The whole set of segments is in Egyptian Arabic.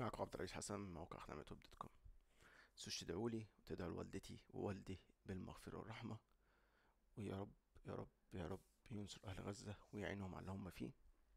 معكم عبد الرئيس حسن من موقع خدمات ويب دوت كوم تنسوش تدعوا لي وتدعوا لوالدتي ووالدي بالمغفرة والرحمة ويا رب يا رب يا رب ينصر أهل غزة ويعينهم على اللي هم فيه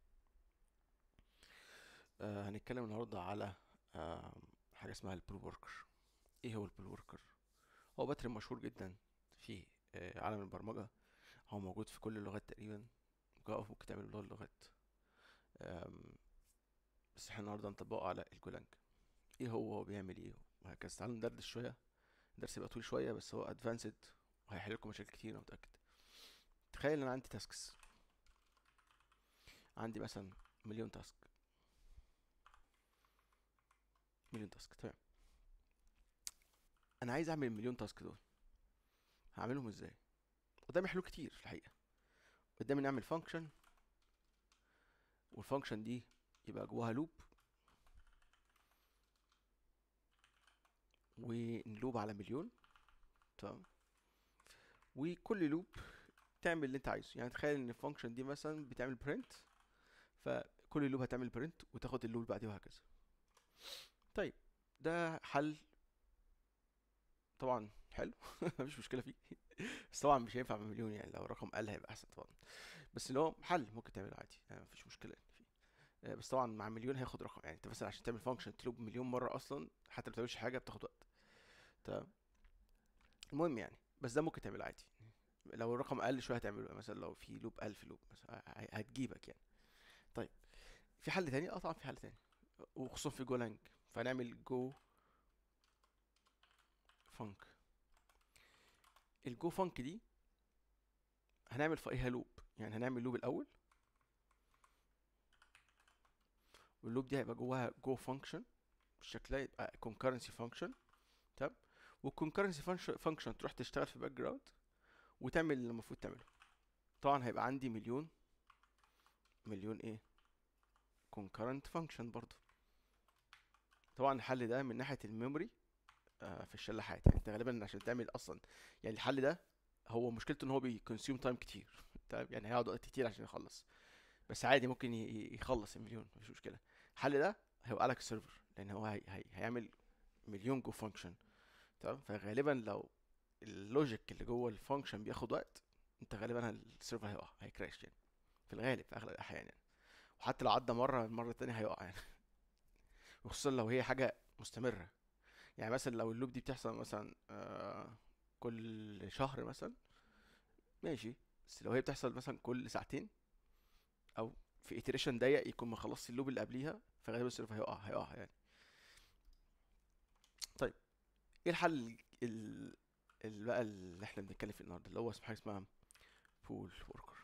آه هنتكلم النهاردة على آه حاجة اسمها البرو وركر ايه هو البرو وركر هو باترن مشهور جدا في آه عالم البرمجة هو موجود في كل اللغات تقريبا جافا ممكن تعمل بلغة اللغات آم، بس احنا النهارده هنطبقه على الجولانج ايه هو هو بيعمل ايه وهكذا تعالوا ندردش شويه الدرس يبقى طويل شويه بس هو ادفانسد وهيحل لكم مشاكل كتير انا متاكد تخيل ان انا عندي تاسكس عندي مثلا مليون تاسك مليون تاسك تمام انا عايز اعمل المليون تاسك دول هعملهم ازاي قدامي حلول كتير في الحقيقه قدامي نعمل فانكشن والفانكشن دي يبقى جواها لوب ونلوب على مليون تمام وكل لوب تعمل اللي انت عايزه يعني تخيل ان الفانكشن دي مثلا بتعمل برنت فكل لوب هتعمل برنت وتاخد اللوب اللي بعديه وهكذا طيب ده حل طبعا حلو مفيش مشكله فيه بس طبعا مش هينفع بمليون يعني لو الرقم قل هيبقى احسن طبعا بس اللي هو حل ممكن تعمله عادي يعني مفيش مشكله يعني فيه آه، بس طبعا مع مليون هياخد رقم يعني انت مثلا عشان تعمل فانكشن تلوب مليون مره اصلا حتى لو بتعملش حاجه بتاخد وقت تمام المهم يعني بس ده ممكن تعمله عادي لو الرقم اقل شويه هتعمله مثلا لو في لوب 1000 لوب مثلا ه- هتجيبك يعني طيب في حل تاني اه طبعا في حل تاني وخصوصا في جولانج فهنعمل جو فانك الجو فانك دي هنعمل فوقيها لوب يعني هنعمل لوب الاول واللوب دي هيبقى جواها جو فانكشن بالشكل ده يبقى concurrency function تمام والconcurrency function function تروح تشتغل في باك جراوند وتعمل اللي المفروض تعمله طبعا هيبقى عندي مليون مليون ايه concurrent function برضو طبعا الحل ده من ناحية الميموري آه في الشلاحات يعني انت غالبا عشان تعمل اصلا يعني الحل ده هو مشكلته ان هو بيكونسيوم تايم كتير تمام يعني هيقعد وقت كتير عشان يخلص بس عادي ممكن ي- ي- يخلص المليون مفيش مشكلة الحل ده هيبقى لك سيرفر لان هو هي هي هيعمل مليون جو فانكشن تمام فغالبا لو اللوجيك اللي جوه الفانكشن بياخد وقت انت غالبا السيرفر هيقع هيكراش يعني في الغالب في اغلب الاحيان يعني وحتى لو عدى مره المره التانية هيقع يعني وخصوصا لو هي حاجه مستمره يعني مثلا لو اللوب دي بتحصل مثلا آه كل شهر مثلا ماشي بس لو هي بتحصل مثلا كل ساعتين او في iteration ضيق يكون ما خلصش اللوب اللي قبليها فغالبا السيرفر هيقع هيقع يعني طيب ايه الحل ال... ال... بقى اللي احنا بنتكلم فيه النهارده اللي هو اسمه حاجه اسمها بول وركر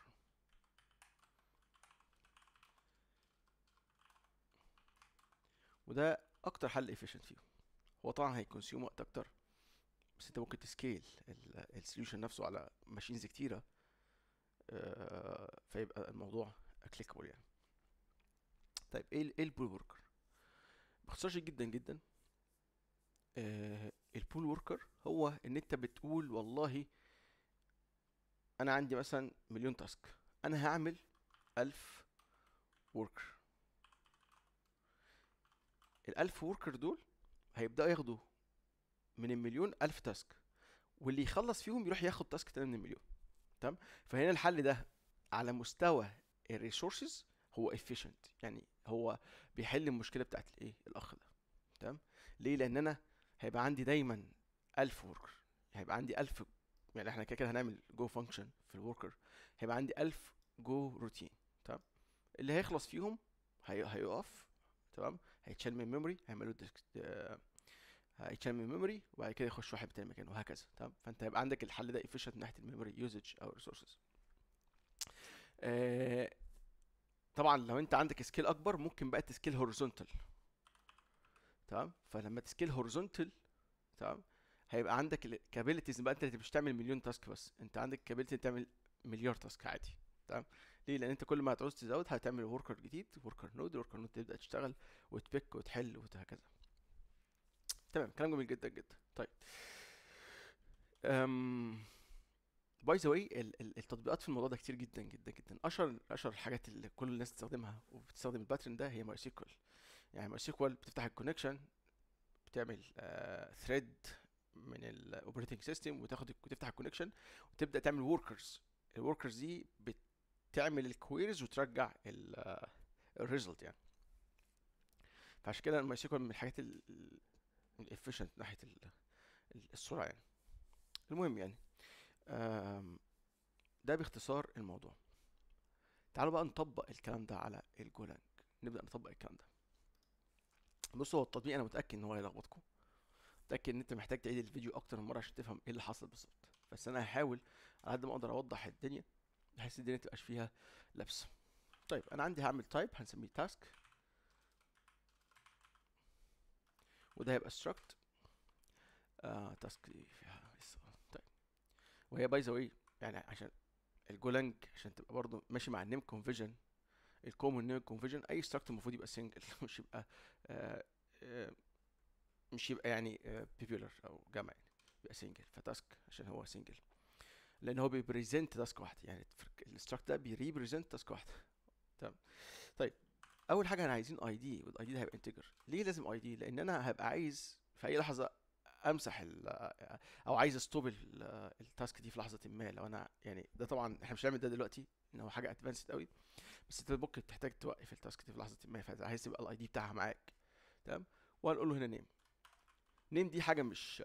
وده اكتر حل efficient فيهم هو طبعا هيكونسيوم وقت اكتر بس انت ممكن تسكيل السوليوشن نفسه على ماشينز كتيره آه، فيبقى الموضوع كليكابل يعني طيب ايه ال- ايه البول وركر باختصار شديد جدا جدا آه البول وركر هو ان انت بتقول والله انا عندي مثلا مليون تاسك انا هعمل الف وركر الالف وركر دول هيبداوا ياخدوا من المليون الف تاسك واللي يخلص فيهم يروح ياخد تاسك تاني من المليون تمام فهنا الحل ده على مستوى الريسورسز هو efficient يعني هو بيحل المشكله بتاعت الايه الاخ ده تمام ليه لان انا هيبقى عندي دايما 1000 وركر هيبقى عندي 1000 يعني احنا كده كده هنعمل جو فانكشن في الوركر هيبقى عندي 1000 جو روتين تمام اللي هيخلص فيهم هي... هيقف تمام هيتشال من الميموري هيعملوا ديسك آه، هيتشال من الميموري وبعد كده يخش واحد تاني مكانه وهكذا تمام فانت هيبقى عندك الحل ده efficient من ناحيه الميموري يوزج او ريسورسز آه طبعا لو انت عندك سكيل اكبر ممكن بقى تسكيل هوريزونتال تمام فلما تسكيل هوريزونتال تمام هيبقى عندك الكابيلتيز بقى انت مش تعمل مليون تاسك بس انت عندك كابيلتي تعمل مليار تاسك عادي تمام ليه لان انت كل ما هتعوز تزود هتعمل وركر جديد وركر نود وركر نود تبدا تشتغل وتبيك وتحل وهكذا تمام كلام جميل جدا جدا طيب أم باي ذا واي التطبيقات في الموضوع ده كتير جدا جدا جدا اشهر اشهر الحاجات اللي كل الناس تستخدمها وبتستخدم الباترن ده هي ماي سيكوال يعني ماي سيكوال بتفتح الكونكشن بتعمل ثريد من الاوبريتنج سيستم وتاخد وتفتح الكونكشن وتبدا تعمل وركرز الوركرز دي بتعمل الكويريز وترجع الريزلت يعني فعشان كده الماي سيكوال من الحاجات الافيشنت ناحيه ال- ال- السرعه يعني المهم يعني آم، ده باختصار الموضوع تعالوا بقى نطبق الكلام ده على الجولانج نبدا نطبق الكلام ده بصوا هو التطبيق انا متاكد ان هو هيلخبطكم متاكد ان انت محتاج تعيد الفيديو اكتر من مره عشان تفهم ايه اللي حصل بالظبط بس انا هحاول على قد ما اقدر اوضح الدنيا بحيث الدنيا متبقاش فيها لبس طيب انا عندي هعمل تايب هنسميه تاسك وده هيبقى struct آه تاسك دي فيها لسه طيب وهي باي ذا واي يعني عشان الجولانج عشان تبقى برضه ماشي مع النيم كونفيجن الكومن نيم كونفيجن اي struct المفروض يبقى سنجل مش يبقى آه آه مش يبقى يعني بيبولر او جمع يعني يبقى سنجل فتاسك عشان هو سنجل لان هو بيبريزنت تاسك واحده يعني الستراكت ده بيريبريزنت تاسك واحده تمام طيب اول حاجه احنا عايزين اي دي والاي دي ده هيبقى انتجر ليه لازم اي دي لان انا هبقى عايز في اي لحظه امسح ال او عايز استوب التاسك دي في لحظه ما لو انا يعني ده طبعا احنا مش هنعمل ده دلوقتي ان هو حاجه ادفانسد قوي بس انت ممكن تحتاج توقف التاسك دي في لحظه ما فعايز تبقى الاي دي بتاعها معاك تمام وهنقول له هنا نيم نيم دي حاجه مش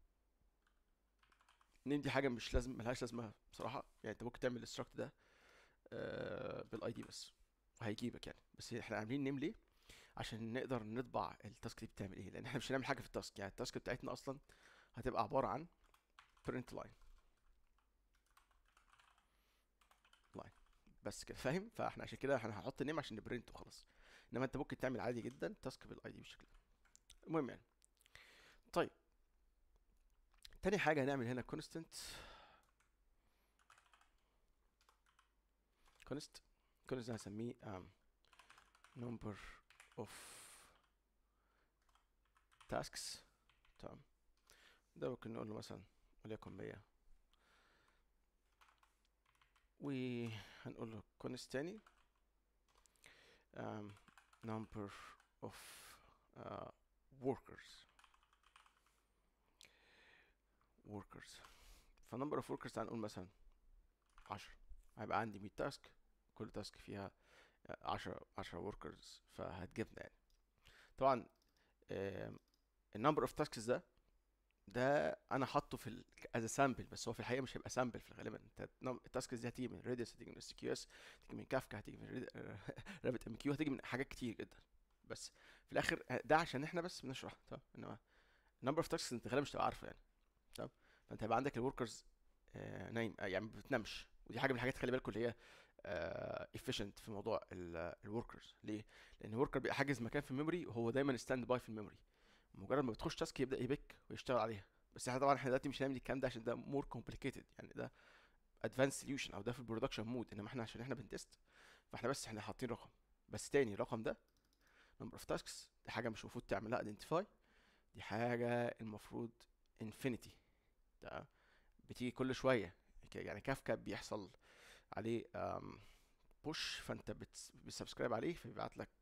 نيم دي حاجه مش لازم ملهاش لازمه بصراحه يعني انت ممكن تعمل الاستراكت ده بالاي دي بس وهيجيبك يعني بس احنا عاملين نيم ليه عشان نقدر نطبع التاسك دي بتعمل ايه لان احنا مش هنعمل حاجه في التاسك يعني التاسك بتاعتنا اصلا هتبقى عباره عن print line line بس كده فاهم فاحنا عشان كده احنا هنحط نيم عشان نبرنت وخلاص انما انت ممكن تعمل عادي جدا تاسك بالاي دي بالشكل ده المهم يعني طيب تاني حاجة هنعمل هنا constant const const ده هسميه um, number of tasks تمام ده ممكن نقول له مثلا وليكن مية وهنقول له const تاني um, number of uh, workers workers فنمبر اوف workers تعال نقول مثلا عشرة هيبقى عندي 100 تاسك كل تاسك فيها عشرة عشرة workers فهتجيبنا يعني طبعا النمبر اوف تاسكس ده ده انا حاطه في از سامبل بس هو في الحقيقه مش هيبقى سامبل في الغالبا انت التاسكس دي هتيجي من ريدس هتيجي من اس كيو اس هتيجي من كافكا هتيجي من رابت ام كيو هتيجي من حاجات كتير جدا بس في الاخر ده عشان احنا بس بنشرح تمام انما النمبر اوف تاسكس انت غالبا مش هتبقى عارفه يعني تمام فانت هيبقى عندك الوركرز آه نايم آه يعني ما بتنامش ودي حاجه من الحاجات خلي بالكم اللي هي افيشنت في موضوع الوركرز ليه لان الوركر بيبقى حاجز مكان في الميموري وهو دايما ستاند باي في الميموري مجرد ما بتخش تاسك يبدا يبك ويشتغل عليها بس احنا طبعا احنا دلوقتي مش هنعمل الكلام ده عشان ده مور كومبليكيتد يعني ده ادفانس سوليوشن او ده في البرودكشن مود انما احنا عشان احنا بنتست فاحنا بس احنا حاطين رقم بس تاني الرقم ده نمبر اوف تاسكس دي حاجه مش المفروض تعملها ايدنتيفاي دي حاجه المفروض انفينيتي ده بتيجي كل شويه يعني كافكا بيحصل عليه بوش فانت بتسبسكرايب عليه فيبعت لك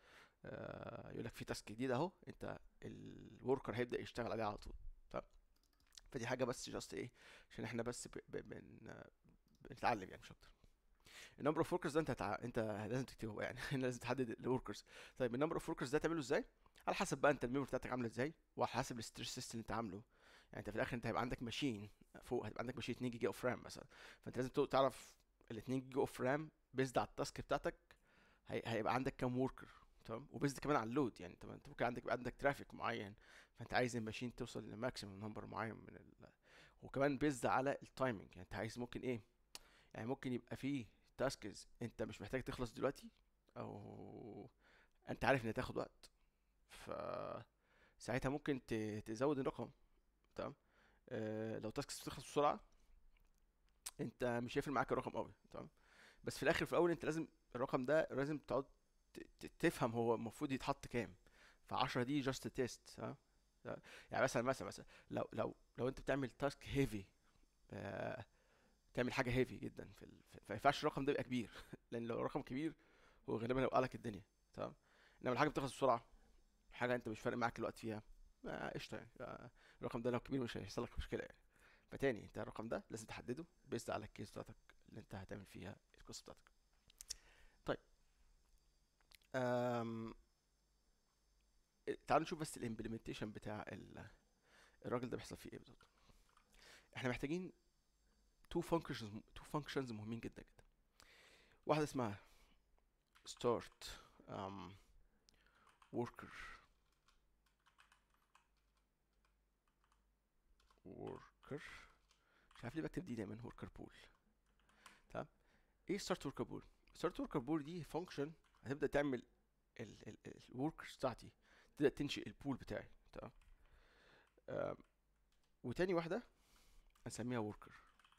يقول لك في تاسك جديد اهو انت الوركر هيبدا يشتغل عليه على طول طب فدي حاجه بس جاست ايه عشان احنا بس بن بنتعلم يعني مش اكتر النمبر اوف وركرز ده انت هتع... انت لازم تكتبه يعني لازم تحدد الوركرز طيب النمبر اوف وركرز ده تعمله ازاي على حسب بقى انت الميموري بتاعتك عامله ازاي وعلى حسب الستريس سيستم اللي انت عامله يعني انت في الاخر انت هيبقى عندك ماشين فوق هتبقى عندك ماشين 2 جيجا اوف رام مثلا فانت لازم تعرف ال 2 جيجا اوف رام بيزد على التاسك بتاعتك هي... هيبقى عندك كام وركر تمام وبيزد كمان على اللود يعني طبعا انت ممكن عندك يبقى عندك ترافيك معين فانت عايز الماشين توصل لماكسيمم نمبر معين من ال... وكمان بيزد على التايمنج يعني انت عايز ممكن ايه يعني ممكن يبقى فيه تاسكز انت مش محتاج تخلص دلوقتي او انت عارف ان هتاخد وقت ف ساعتها ممكن ت... تزود الرقم تمام آه لو تاسكس بتخلص بسرعه انت مش هيفرق معاك الرقم قوي تمام بس في الاخر في الاول انت لازم الرقم ده لازم تقعد تفهم هو المفروض يتحط كام ف10 دي جاست تيست ها يعني مثلا مثلا مثلا لو لو لو انت بتعمل تاسك هيفي آه تعمل حاجه هيفي جدا في ال... فما ينفعش الرقم ده يبقى كبير لان لو الرقم كبير هو غالبا هيوقع لك الدنيا تمام انما الحاجه بتخلص بسرعه حاجه انت مش فارق معاك الوقت فيها آه، قشطه يعني آه، الرقم ده لو كبير مش هيحصل لك مشكله يعني فتاني انت الرقم ده لازم تحدده بيزد على الكيس بتاعتك اللي انت هتعمل فيها القصه بتاعتك طيب أم... تعالوا نشوف بس الامبلمنتيشن بتاع ال... الراجل ده بيحصل فيه ايه بالظبط احنا محتاجين تو فانكشنز تو فانكشنز مهمين جدا جدا واحده اسمها start um, worker worker مش عارف ليه بكتب دي دايما worker pool تمام ايه start worker pool start worker pool دي function هتبدا تعمل ال ال الوركرز بتاعتي تبدا تنشئ البول بتاعي تمام آم، وتاني واحده هنسميها worker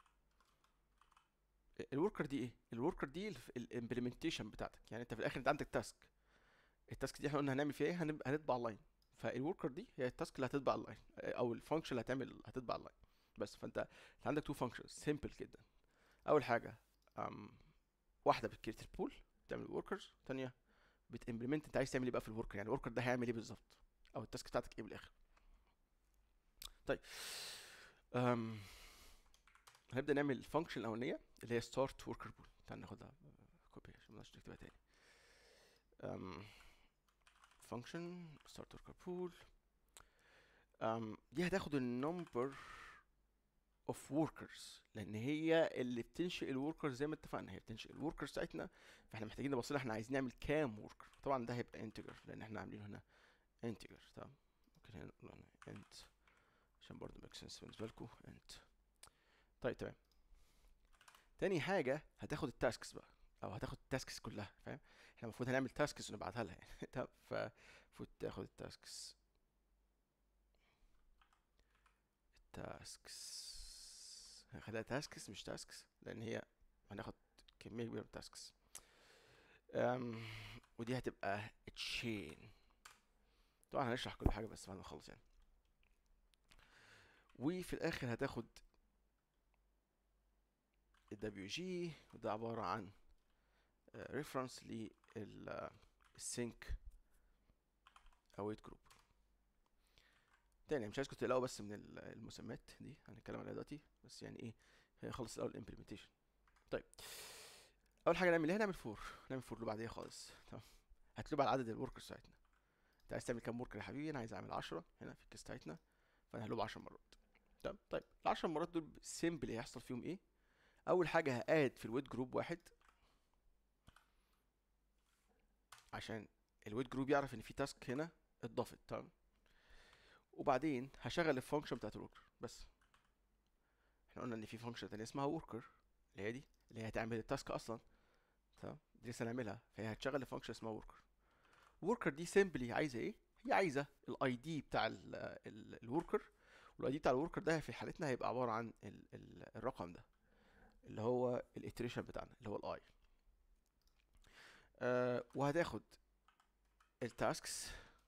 الوركر دي ايه الوركر دي الامبلمنتيشن بتاعتك يعني انت في الاخر انت عندك تاسك التاسك دي احنا قلنا هنعمل فيها ايه هنب- هنطبع اللاين فالوركر دي هي التاسك اللي هتطبع اللاين او الفانكشن اللي هتعمل هتطبع اللاين بس فانت انت عندك تو فانكشنز سيمبل جدا اول حاجه um, واحده بتكريت البول بتعمل وركرز تانية بتمبلمنت انت عايز تعمل ايه بقى في الوركر يعني الوركر ده هيعمل ايه بالظبط او التاسك بتاعتك ايه بالاخر طيب um, هنبدا نعمل الفانكشن الاولانيه اللي هي ستارت وركر بول تعال ناخدها كوبي عشان ما نكتبها تاني um, function start worker pool um, دي هتاخد النمبر of workers لان هي اللي بتنشئ الوركرز زي ما اتفقنا هي بتنشئ الوركرز بتاعتنا فاحنا محتاجين نبص لها احنا عايزين نعمل كام وركر طبعا ده هيبقى انتجر لان احنا عاملينه هنا انتجر تمام ممكن هنا نقول هنا انت عشان برضه ميك سنس بالنسبه لكم انت طيب تمام تاني حاجه هتاخد التاسكس بقى او هتاخد التاسكس كلها فاهم احنا المفروض هنعمل تاسكس ونبعتها لها يعني طب فالمفروض تاخد التاسكس التاسكس هنخليها تاسكس مش تاسكس لان هي هناخد كميه كبيره من التاسكس أم ودي هتبقى تشين طبعا هنشرح كل حاجه بس بعد ما نخلص يعني وفي الاخر هتاخد ال WG وده عبارة عن ريفرنس للسync await جروب تاني مش عايزكم تقلقوا بس من ال- المسميات دي هنتكلم عليها دلوقتي بس يعني ايه هنخلص الاول الامبلمنتيشن طيب اول حاجه نعمل ايه هنعمل فور نعمل فور لوب عاديه خالص تمام هتلوب على عدد الوركرز بتاعتنا انت عايز تعمل كام وركر يا حبيبي انا عايز اعمل 10 هنا في الكيس بتاعتنا فانا هلوب 10 مرات تمام طيب ال 10 مرات دول سيمبل هيحصل فيهم ايه اول حاجه هاد في الويت جروب واحد عشان الويت جروب يعرف ان في تاسك هنا اتضافت تمام وبعدين هشغل الفانكشن بتاعت الوركر بس احنا قلنا ان في فانكشن تانية اسمها وركر اللي هي دي اللي هي هتعمل التاسك اصلا تمام دي لسه هنعملها فهي هتشغل الفانكشن اسمها وركر وركر دي سيمبلي عايزه ايه هي عايزه الاي دي بتاع الوركر والاي دي بتاع الوركر ده في حالتنا هيبقى عباره عن ال ال الرقم ده اللي هو الاتريشن بتاعنا اللي هو الاي آه وهتاخد التاسكس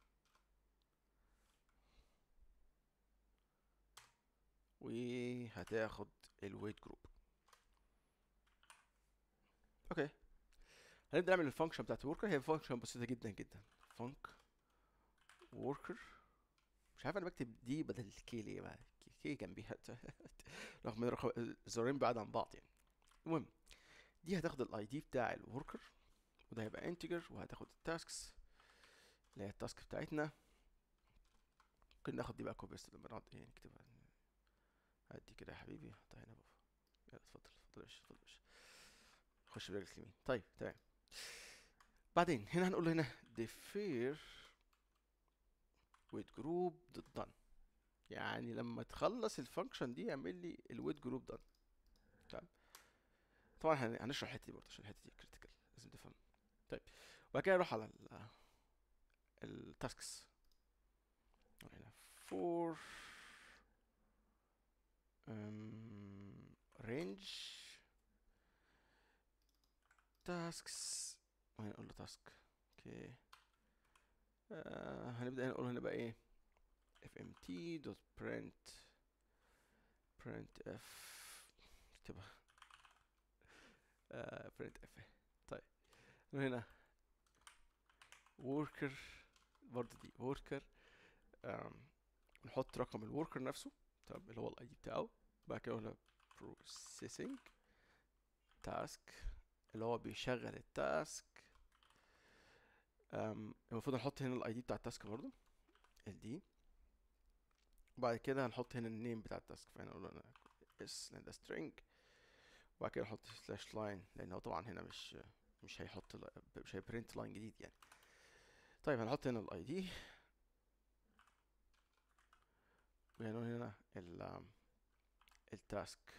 وهتاخد الويت جروب اوكي هنبدا نعمل الفانكشن بتاعت الوركر هي فانكشن بسيطه جدا جدا فانك وركر مش عارف انا بكتب دي بدل الكي ليه بقى كي جنبيها رغم ان الرقم- الزرارين بعاد عن بعض يعني المهم دي هتاخد الاي دي بتاع الوركر وده هيبقى انتجر وهتاخد التاسكس اللي هي التاسك بتاعتنا ممكن ناخد دي بقى كوبي بس لما نقعد ايه نكتبها هدي كده يا حبيبي حطها هنا بابا يلا اتفضل اتفضل يا باشا اتفضل يا باشا خش برجلك اليمين طيب تمام بعدين هنا هنقول له هنا defer wait group dot done يعني لما تخلص الفانكشن دي اعمل لي الويت جروب done تمام طبعا هن- هنشرح الحته دي برضه عشان الحته دي كريتيكال لازم تفهم طيب وبعد كده نروح على ال التاسكس هنا فور رينج تاسكس وهنقول له تاسك اوكي آه هنبدا هنا نقول هنا بقى ايه fmt دوت print print f اكتبها آه print f طيب نقول هنا worker برضه دي worker آم، نحط رقم الوركر نفسه تمام اللي هو الاي دي بتاعه بعد كده هنا processing task اللي هو بيشغل التاسك أم، المفروض نحط هنا الاي دي بتاع التاسك برضو الدي وبعد كده هنحط هنا النيم بتاع التاسك فهنا نقول انا اس لان ده string وبعد كده نحط سلاش لاين لان هو طبعا هنا مش مش هيحط ل- مش هيبرنت لاين جديد يعني طيب هنحط هنا الاي دي وهنقول هنا ال التاسك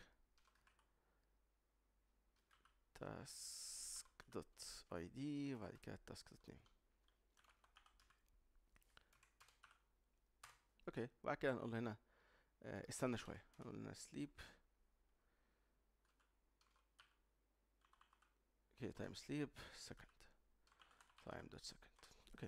تاسك دوت اي دي وبعد كده تاسك دوت نيم اوكي وبعد كده هنقول هنا آه، استنى شويه هنقول هنا sleep اوكي time sleep second time dot second اوكي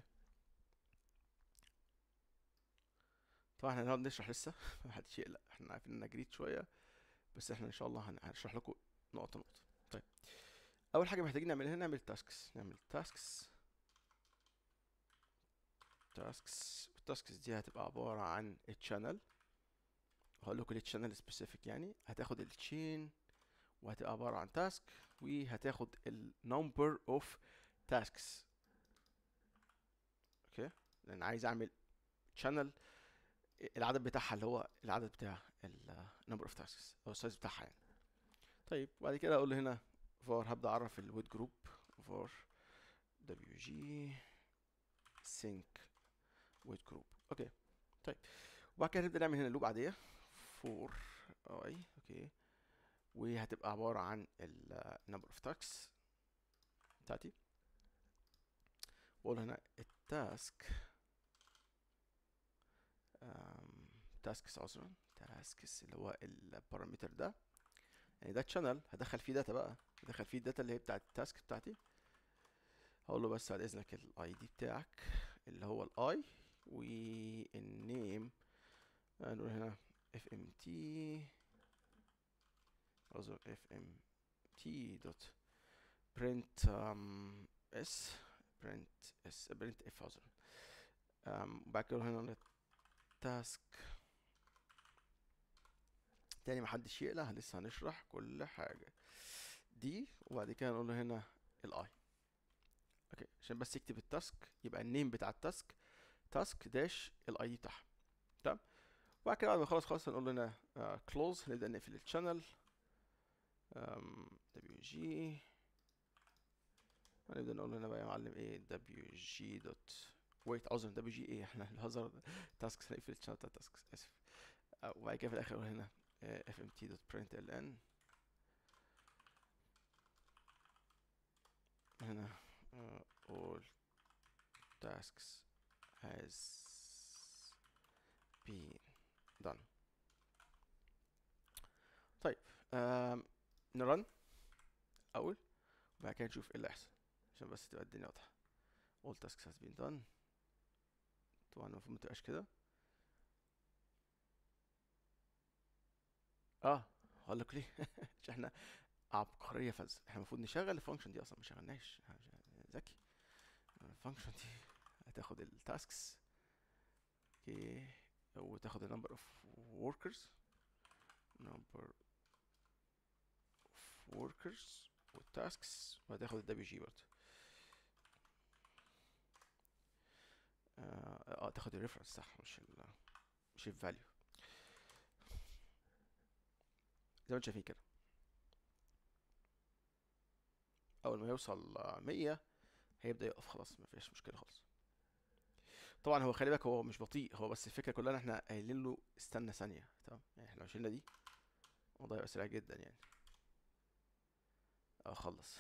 طبعا احنا هنقعد نشرح لسه محدش يقلق احنا عارفين اننا جريت شويه بس احنا ان شاء الله هن- هنشرح لكم نقطه نقطه طيب اول حاجه محتاجين نعملها نعمل تاسكس نعمل تاسكس تاسكس والتاسكس دي هتبقى عباره عن الشانل هقول لكم ليه channel سبيسيفيك يعني هتاخد التشين وهتبقى عباره عن تاسك وهتاخد النمبر اوف تاسكس اوكي لان عايز اعمل channel العدد بتاعها اللي هو العدد بتاع النمبر اوف تاسكس او السايز بتاعها يعني طيب وبعد كده اقول له هنا var هبدا اعرف الويت جروب var wg sync ويت جروب اوكي طيب وبعد كده نبدا نعمل هنا لوب عاديه for i اوكي وهتبقى عباره عن النمبر اوف تاسكس بتاعتي واقول هنا التاسك تاسكس عذرا تاسكس اللي هو البارامتر ده يعني ده تشانل هدخل فيه داتا بقى هدخل فيه الداتا اللي هي بتاعت التاسك بتاعتي هقول له بس بعد اذنك الاي دي بتاعك اللي هو الاي والنيم نقول هنا اف ام تي عذرا اف ام تي دوت print um, s print s print f عذرا um, وبعد كده هنا تاسك تاني محدش يقلق لسه هنشرح كل حاجة دي وبعد كده نقول له هنا الاي اوكي عشان بس يكتب التاسك يبقى النيم بتاع التاسك تاسك داش الاي دي بتاعها تمام وبعد كده بعد ما خلاص خلاص هنقول له هنا كلوز نبدأ نقفل الشانل دبليو جي هنبدأ نقول له هنا بقى يا معلم ايه دبليو جي دوت ويت عذرا دبليو جي ايه احنا الهزر تاسكس هنقفل الشانل بتاع التاسكس اسف آه، وبعد كده في الاخر نقول هنا fmt دوت print ln هنا uh, all tasks has been done طيب um, نرن اول وبعد كده نشوف ايه اللي هيحصل عشان بس تبقى الدنيا واضحه all tasks has been done طبعا المفروض متبقاش كده اه هقول لك ليه عشان احنا عبقريه فز احنا المفروض نشغل الفانكشن دي اصلا ما شغلناش إحنا مش- ذكي الفانكشن دي هتاخد التاسكس اوكي وتاخد النمبر اوف وركرز نمبر اوف وركرز والتاسكس وهتاخد الدبليو جي برضه اه آه، تاخد الريفرنس صح مش ال مش الفاليو زي ما انتم شايفين كده اول ما يوصل آه، 100 هيبدا يقف خلاص ما فيش مشكله خالص طبعا هو خلي بالك هو مش بطيء هو بس الفكره كلها ان احنا قايلين له استنى ثانيه تمام يعني احنا لو شلنا دي الموضوع يبقى سريع جدا يعني اه خلص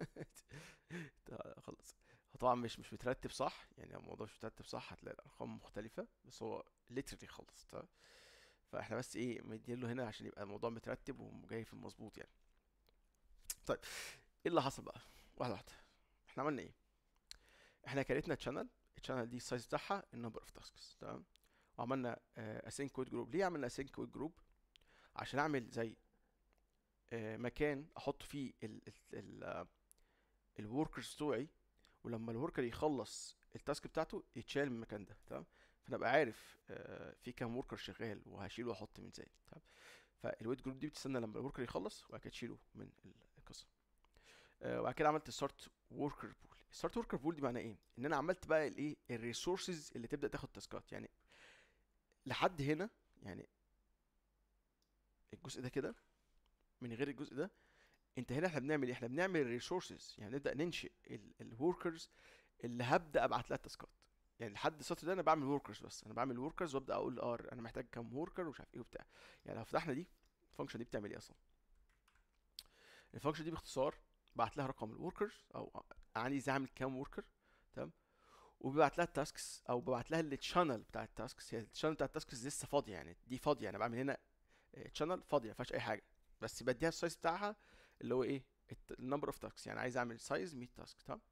تا- خلص هو طبعا مش مش مترتب صح يعني لو الموضوع مش مترتب صح هتلاقي الارقام مختلفه بس هو literally خلص تمام فاحنا بس ايه مدين له هنا عشان يبقى الموضوع مترتب وجاي في المظبوط يعني طيب ايه اللي حصل بقى واحده واحده احنا عملنا ايه احنا كريتنا تشانل الشانل دي السايز بتاعها النمبر اوف تاسكس تمام وعملنا اسync كود جروب ليه عملنا اسync كود جروب عشان اعمل زي آه، مكان احط فيه ال ال ال الوركرز بتوعي ولما الوركر يخلص التاسك بتاعته يتشال من المكان ده تمام فانا ابقى عارف آه، في كام وركر شغال وهشيله واحط من ازاي تمام فالويت جروب دي بتستنى لما الوركر يخلص وبعد كده تشيله من القصه آه، وبعد كده عملت ستارت وركر بول ستارت وركر بول دي معناها ايه ان انا عملت بقى الايه الريسورسز اللي تبدا تاخد تاسكات يعني لحد هنا يعني الجزء ده كده من غير الجزء ده انت هنا احنا بنعمل ايه احنا بنعمل ريسورسز يعني نبدا ننشئ الوركرز اللي هبدا ابعت لها التاسكات يعني لحد السطر ده انا بعمل وركرز بس انا بعمل وركرز وابدا اقول ار انا محتاج كام وركر ومش عارف ايه وبتاع يعني لو فتحنا دي الفانكشن دي بتعمل ايه اصلا الفانكشن دي باختصار بعت لها رقم الوركرز او عايز اعمل كام وركر تمام وببعت لها التاسكس او ببعت لها التشانل بتاع التاسكس هي التشانل بتاع التاسكس لسه فاضيه يعني دي فاضيه انا بعمل هنا تشانل فاضيه ما فيهاش اي حاجه بس بديها السايز بتاعها اللي هو ايه النمبر اوف تاسكس يعني عايز اعمل سايز 100 تاسك تمام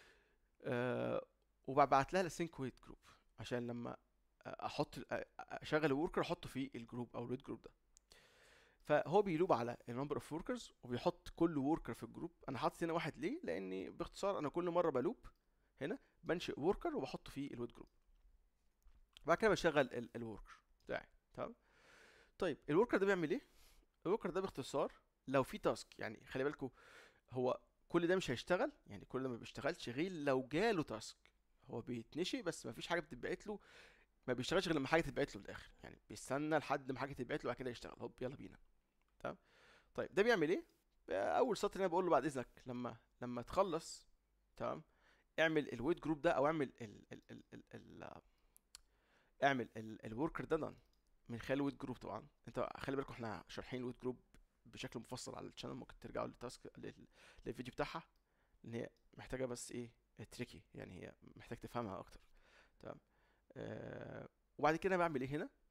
آه وببعت لها السينك ويت جروب عشان لما احط اشغل الوركر احطه في الجروب او الويت جروب ده فهو بيلوب على النمبر اوف وركرز وبيحط كل وركر في الجروب انا حاطط هنا واحد ليه لاني باختصار انا كل مره بلوب هنا بنشئ وركر وبحطه في الويت جروب بعد كده بشغل الوركر بتاعي تمام طيب الوركر ده بيعمل ايه الوركر ده باختصار لو في تاسك يعني خلي بالكم هو كل ده مش هيشتغل يعني كل ده ما بيشتغلش غير لو جاله تاسك هو بيتنشئ بس ما فيش حاجه بتتبعت له ما بيشتغلش غير لما حاجه تتبعت له في الاخر يعني بيستنى لحد ما حاجه تتبعت له بعد كده يشتغل هوب يلا بينا تمام طيب ده بيعمل ايه اول سطر انا بقول له بعد اذنك لما لما تخلص تمام اعمل الويت جروب ده او اعمل ال ال ال ال ال اعمل الوركر ده دان من خلال الويت جروب طبعا انت خلي بالكم احنا شارحين الويت جروب بشكل مفصل على الشانل ممكن ترجعوا للتاسك للفيديو بتاعها ان هي محتاجه بس ايه تريكي يعني هي محتاج تفهمها اكتر تمام آه وبعد كده بعمل ايه هنا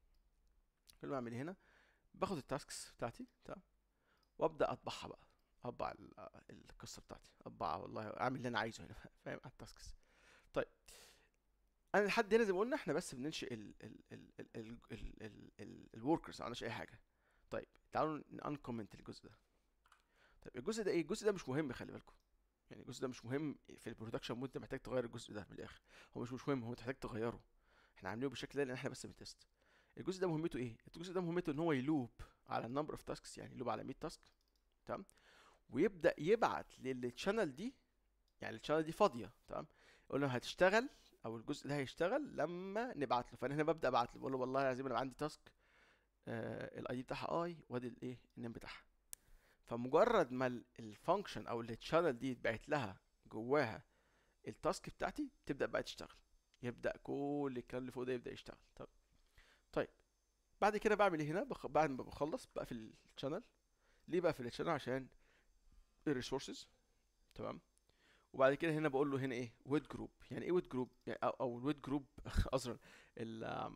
كل ما بعمل ايه هنا باخد التاسكس بتاعتي تمام وابدا اطبعها بقى اطبع القصه بتاعتي اطبعها والله اعمل اللي انا عايزه هنا فاهم على التاسكس طيب انا لحد هنا زي ما قلنا احنا بس بننشئ ال ال ال ال ال ال ال ال الوركرز ما عملناش اي حاجه طيب تعالوا انكومنت الجزء ده طيب الجزء ده ايه الجزء ده مش مهم خلي بالكم يعني الجزء ده مش مهم في البرودكشن مود انت محتاج تغير الجزء ده من الاخر هو مش مش مهم هو محتاج تغيره احنا عاملينه بالشكل ده لان احنا بس بنتست الجزء ده مهمته ايه الجزء ده مهمته ان هو يلوب على النمبر اوف تاسكس يعني يلوب على 100 تاسك تمام ويبدا يبعت للشانل دي يعني الشانل دي فاضيه تمام يقول له هتشتغل او الجزء ده هيشتغل لما نبعت له فانا هنا ببدا ابعت له بقول له والله العظيم انا عندي تاسك آه الاي دي بتاعها اي وادي الايه النيم بتاعها فمجرد ما الفانكشن او التشانل دي اتبعت لها جواها التاسك بتاعتي تبدا بقى تشتغل يبدا كل الكلام اللي فوق ده يبدا يشتغل طب طيب بعد كده بعمل ايه هنا بخ... بعد ما بخلص بقفل الشانل ليه بقفل الشانل عشان الريسورسز تمام وبعد كده هنا بقول له هنا ايه ويت جروب يعني ايه ويت جروب يعني او, أو الويت جروب اصلا ال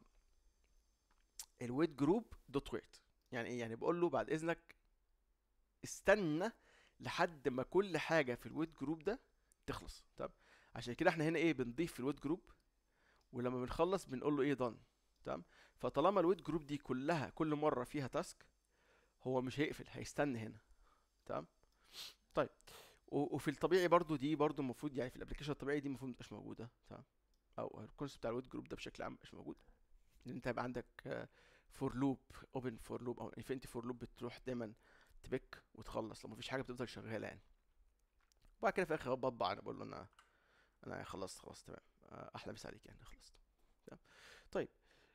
الويت جروب دوت ويت يعني ايه يعني بقول له بعد اذنك استنى لحد ما كل حاجه في الويت جروب ده تخلص تمام عشان كده احنا هنا ايه بنضيف في الويت جروب ولما بنخلص بنقول له ايه دان تمام فطالما الويت جروب دي كلها كل مره فيها تاسك هو مش هيقفل هيستنى هنا تمام طيب وفي الطبيعي برضو دي برضو المفروض يعني في الابلكيشن الطبيعي دي المفروض متبقاش موجوده تمام او الكونسيبت بتاع الويت جروب ده بشكل عام مش موجود ان انت يبقى عندك فور لوب اوبن فور لوب او انفينيتي فور لوب بتروح دايما تبك وتخلص لو مفيش حاجه بتفضل شغاله يعني وبعد كده في الاخر بطبع انا بقول له انا انا خلصت خلاص تمام احلى مسا عليك يعني خلصت تمام طيب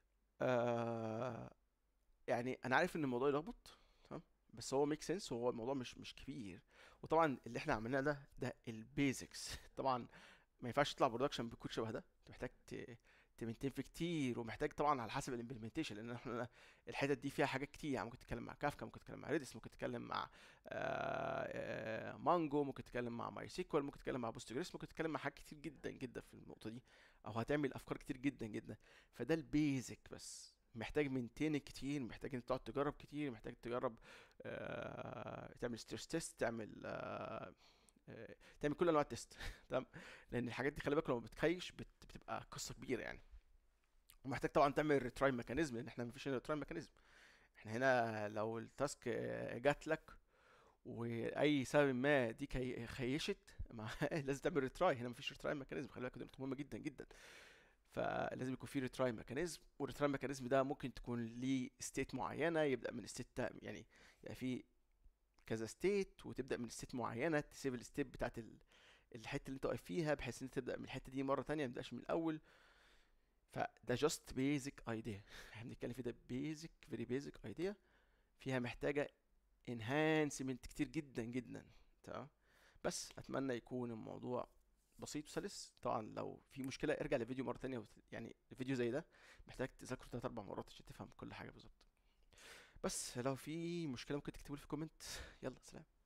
آه يعني انا عارف ان الموضوع يلخبط تمام بس هو ميك سنس وهو الموضوع مش مش كبير وطبعا اللي احنا عملناه ده ده البيزكس طبعا ما ينفعش تطلع برودكشن بكود شبه ده انت محتاج تمنتين في كتير ومحتاج طبعا على حسب الامبلمنتيشن لان احنا الحتت دي فيها حاجات كتير يعني ممكن تتكلم مع كافكا ممكن تتكلم مع ريدس ممكن تتكلم مع آآ آآ مانجو ممكن تتكلم مع ماي سيكوال ممكن تتكلم مع بوستجريس ممكن تتكلم مع حاجات كتير جدا جدا في النقطه دي او هتعمل افكار كتير جدا جدا فده البيزك بس محتاج منتين كتير محتاج انت تقعد تجرب كتير محتاج تجرب آه تعمل ستريس تيست تعمل آه آه تعمل كل انواع التيست تمام لان الحاجات دي خلي بالك لما بتخيش بت بتبقى قصه كبيره يعني ومحتاج طبعا تعمل ريتراي ميكانيزم لان احنا مفيش هنا ريتراي ميكانيزم احنا هنا لو التاسك جات لك واي سبب ما دي خيشت ما لازم تعمل ريتراي هنا مفيش ريتراي ميكانيزم خلي بالك دي نقطه مهمه جدا جدا فلازم يكون في ريتراي ميكانيزم والريتراي ميكانيزم ده ممكن تكون ليه ستيت معينه يبدا من ستيت يعني يعني في كذا ستيت وتبدا من ستيت معينه تسيب الستيت بتاعت ال- الحته اللي انت واقف فيها بحيث ان انت تبدا من الحته دي مره تانية ما تبداش من الاول فده جاست بيزك ايديا احنا بنتكلم في ده بيزك فيري بيزك ايديا فيها محتاجه انهانسمنت كتير جدا جدا تمام بس اتمنى يكون الموضوع بسيط وسلس طبعا لو في مشكله ارجع لفيديو مره تانية وت- يعني الفيديو زي ده محتاج تذاكره تلات اربع مرات عشان تفهم كل حاجه بالظبط بس لو في مشكله ممكن تكتبوا لي في كومنت يلا سلام